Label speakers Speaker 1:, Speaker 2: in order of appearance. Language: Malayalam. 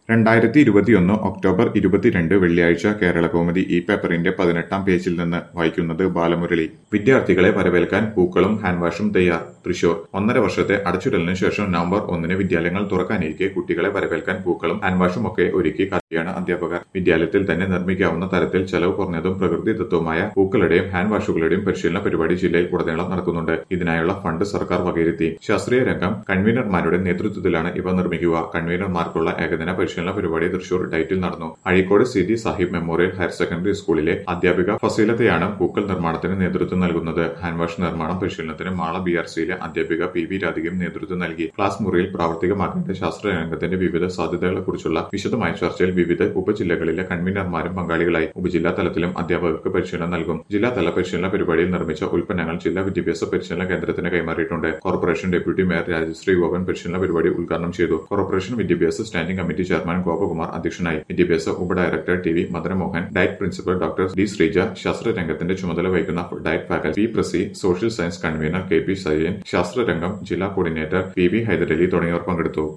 Speaker 1: രണ്ടായിരത്തി ഇരുപത്തിയൊന്ന് ഒക്ടോബർ ഇരുപത്തിരണ്ട് വെള്ളിയാഴ്ച കേരളകൗമുദി ഈ പേപ്പറിന്റെ പതിനെട്ടാം പേജിൽ നിന്ന് വായിക്കുന്നത് ബാലമുരളി വിദ്യാർത്ഥികളെ വരവേൽക്കാൻ പൂക്കളും ഹാൻഡ് വാഷും തയ്യാർ തൃശൂർ ഒന്നര വർഷത്തെ അടച്ചിടലിന് ശേഷം നവംബർ ഒന്നിന് വിദ്യാലയങ്ങൾ തുറക്കാനിരിക്കെ കുട്ടികളെ വരവേൽക്കാൻ പൂക്കളും ഹാൻഡ് വാഷും ഒക്കെ ഒരുക്കി കാത്തിയാണ് അധ്യാപകർ വിദ്യാലയത്തിൽ തന്നെ നിർമ്മിക്കാവുന്ന തരത്തിൽ ചെലവ് കുറഞ്ഞതും പ്രകൃതിദത്തവുമായ പൂക്കളുടെയും ഹാൻഡ് വാഷുകളുടെയും പരിശീലന പരിപാടി ജില്ലയിൽ ഉടനീളം നടക്കുന്നുണ്ട് ഇതിനായുള്ള ഫണ്ട് സർക്കാർ വകയിരുത്തി ശാസ്ത്രീയ രംഗം കൺവീനർമാരുടെ നേതൃത്വത്തിലാണ് ഇവ നിർമ്മിക്കുക കൺവീനർമാർക്കുള്ള ഏകദിന പരിശീലന പരിപാടി തൃശൂർ ഡൈറ്റിൽ നടന്നു Azhikode Seethi Sahib memorial higher secondary സ്കൂളിലെ അധ്യാപിക ഫസീലത്തെയാണ് പൂക്കൾ നിർമ്മാണത്തിന് നേതൃത്വം നൽകുന്നത് ഹാൻഡ് വാഷ് നിർമ്മാണം പരിശീലനത്തിന് മാള ബി ആർ സിയിലെ അധ്യാപിക പി വി രാധികയും നേതൃത്വം നൽകി ക്ലാസ് മുറിയിൽ പ്രാവർത്തികമാക്കേണ്ട ശാസ്ത്ര രംഗത്തിന്റെ വിവിധ സാധ്യതകളെക്കുറിച്ചുള്ള വിശദമായ ചർച്ചയിൽ വിവിധ ഉപജില്ലകളിലെ കൺവീനർമാരും പങ്കാളികളായി ഉപജില്ലാ തലത്തിലും അധ്യാപകർക്ക് പരിശീലനം നൽകും ജില്ലാതല പരിശീലന പരിപാടിയിൽ നിർമ്മിച്ച ഉൽപ്പന്നങ്ങൾ ജില്ലാ വിദ്യാഭ്യാസ പരിശീലന കേന്ദ്രത്തിന് കൈമാറിയിട്ടുണ്ട് corporation deputy mayor Rajasree Gopan പരിശീലന പരിപാടി ഉദ്ഘാടനം ചെയ്തു കോർപ്പറേഷൻ വിദ്യാഭ്യാസ സ്റ്റാൻഡിംഗ് കമ്മിറ്റി ചെയർമാൻ ഗോപകുമാർ അധ്യക്ഷനായി വിദ്യാഭ്യാസ ഉപഡയറക്ടർ T V Madanamohan DIET principal doctor D Sreeja ശാസ്ത്ര രംഗത്തിന്റെ ചുമതല വഹിക്കുന്ന DIET faculty P Presi social science convener K P Sajayan ശാസ്ത്രരംഗം ജില്ലാ കോർഡിനേറ്റർ പി വി ഹൈദരലി തുടങ്ങിയവർ പങ്കെടുത്തു